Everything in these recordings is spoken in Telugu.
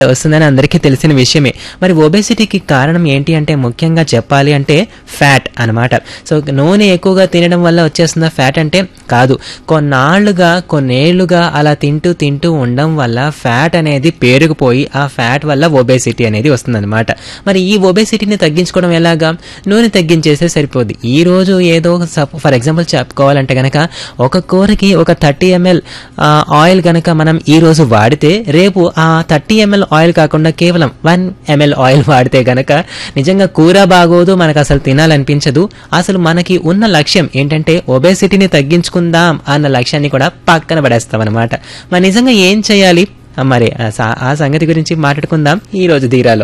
వస్తుందని అందరికీ తెలిసిన విషయమే మరి ఒబేసిటీకి కారణం ఏంటి అంటే ముఖ్యంగా చెప్పాలి అంటే ఫ్యాట్ అన్నమాట సో నూనె ఎక్కువగా తినడం వల్ల వచ్చేస్తున్న ఫ్యాట్ అంటే కాదు కొన్నాళ్లుగా కొన్నేళ్లుగా అలా తింటూ తింటూ ఉండడం వల్ల ఫ్యాట్ అనేది పేరుకుపోయి ఆ ఫ్యాట్ వల్ల ఒబేసిటీ అనేది వస్తుందన్నమాట మరి ఈ ఒబేసిటీని తగ్గించుకోవడం ఎలాగా నూనె తగ్గించేస్తే సరిపోద్ది ఈ రోజు ఏదో ఫర్ ఎగ్జాంపుల్ చెప్పుకోవాలంటే గనక ఒక కూరకి ఒక థర్టీ ఎంఎల్ ఆయిల్ గనక మనం ఈ రోజు వాడితే రేపు ఆ థర్టీ ఎంఎల్ ఆయిల్ కాకుండా కేవలం వన్ ఎంఎల్ ఆయిల్ వాడితే గనక నిజంగా కూర బాగోదు మనకు అసలు తినాలనిపించదు అసలు మనకి ఉన్న లక్ష్యం ఏంటంటే ఒబేసిటీని తగ్గించుకుందాం అన్న లక్ష్యాన్ని కూడా పక్కన పడేస్తాం అనమాట మరి నిజంగా ఏం చేయాలి ఆ, మరి ఆ సా- ఆ సంగతి గురించి మాట్లాడుకుందాం ఈ రోజు ధీరాలో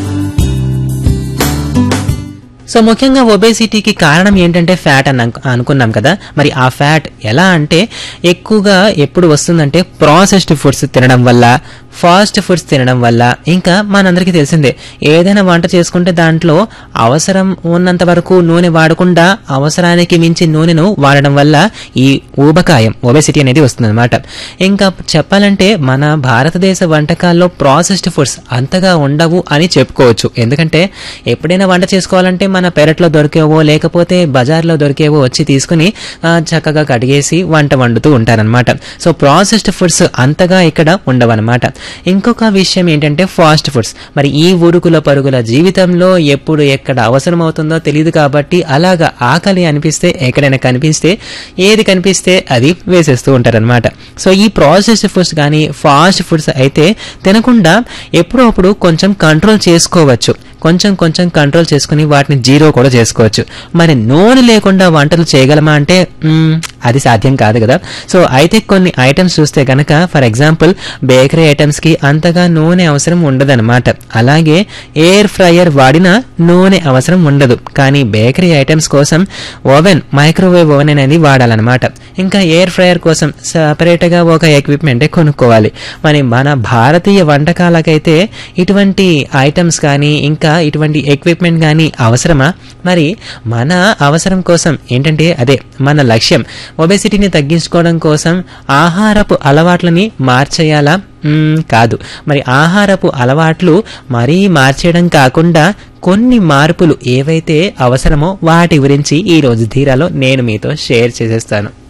సో ముఖ్యంగా ఒబేసిటీకి కారణం ఏంటంటే ఫ్యాట్ అని అనుకు- అనుకున్నాం కదా మరి ఆ ఫ్యాట్ ఎలా అంటే ఎక్కువగా ఎప్పుడు వస్తుందంటే ప్రాసెస్డ్ ఫుడ్స్ తినడం వల్ల ఫాస్ట్ ఫుడ్స్ తినడం వల్ల ఇంకా మనందరికీ తెలిసిందే ఏదైనా వంట చేసుకుంటే దాంట్లో అవసరం ఉన్నంత వరకు నూనె వాడకుండా అవసరానికి మించి నూనెను వాడడం వల్ల ఈ ఊబకాయం ఒబేసిటీ అనేది వస్తుందన్నమాట ఇంకా చెప్పాలంటే మన భారతదేశ వంటకాల్లో ప్రాసెస్డ్ ఫుడ్స్ అంతగా ఉండవు అని చెప్పుకోవచ్చు ఎందుకంటే ఎప్పుడైనా వంట చేసుకోవాలంటే మన పెరట్లో దొరికేవో లేకపోతే బజార్లో దొరికేవో వచ్చి తీసుకుని ఆ, చక్కగా కడిగేసి వంట వండుతూ ఉంటారనమాట సో ప్రాసెస్డ్ ఫుడ్స్ అంతగా ఇక్కడ ఉండవన్నమాట ఇంకొక విషయం ఏంటంటే ఫాస్ట్ ఫుడ్స్ మరి ఈ ఉరుకుల పరుగుల జీవితంలో ఎప్పుడు ఎక్కడ అవసరం అవుతుందో తెలియదు కాబట్టి అలాగా ఆకలి అనిపిస్తే ఎక్కడైనా కనిపిస్తే ఏది కనిపిస్తే అది వేసేస్తూ ఉంటారనమాట సో ఈ ప్రాసెస్డ్ ఫుడ్స్ కానీ ఫాస్ట్ ఫుడ్స్ అయితే తినకుండా ఎప్పుడో అప్పుడు కొంచెం కంట్రోల్ చేసుకోవచ్చు కొంచెం కొంచెం కంట్రోల్ చేసుకుని వాటిని జీరో కూడా చేసుకోవచ్చు మరి నూనె లేకుండా వంటలు చేయగలమా అంటే మ్మ్, అది సాధ్యం కాదు కదా సో అయితే కొన్ని ఐటమ్స్ చూస్తే కనుక ఫర్ ఎగ్జాంపుల్ బేకరీ ఐటమ్స్కి అంతగా నూనె అవసరం ఉండదన్నమాట అలాగే ఎయిర్ ఫ్రైయర్ వాడినా నూనె అవసరం ఉండదు కానీ బేకరీ ఐటమ్స్ కోసం ఓవెన్ మైక్రోవేవ్ ఓవెన్ అనేది వాడాలన్నమాట ఇంకా ఎయిర్ ఫ్రైయర్ కోసం సపరేట్గా ఒక ఎక్విప్మెంటే కొనుక్కోవాలి మరి మన భారతీయ వంటకాలకైతే ఇటువంటి ఐటమ్స్ కానీ ఇంకా ఇటువంటి ఎక్విప్మెంట్ కానీ అవసరమా మరి మన అవసరం కోసం ఏంటంటే అదే మన లక్ష్యం ఒబెసిటీని తగ్గించుకోవడం కోసం ఆహారపు అలవాట్లని మార్చేయాలా మ్మ్, కాదు మరి ఆహారపు అలవాట్లు మరీ మార్చేయడం కాకుండా కొన్ని మార్పులు ఏవైతే అవసరమో వాటి గురించి ఈ రోజు ధీరాలో నేను మీతో షేర్ చేసేస్తాను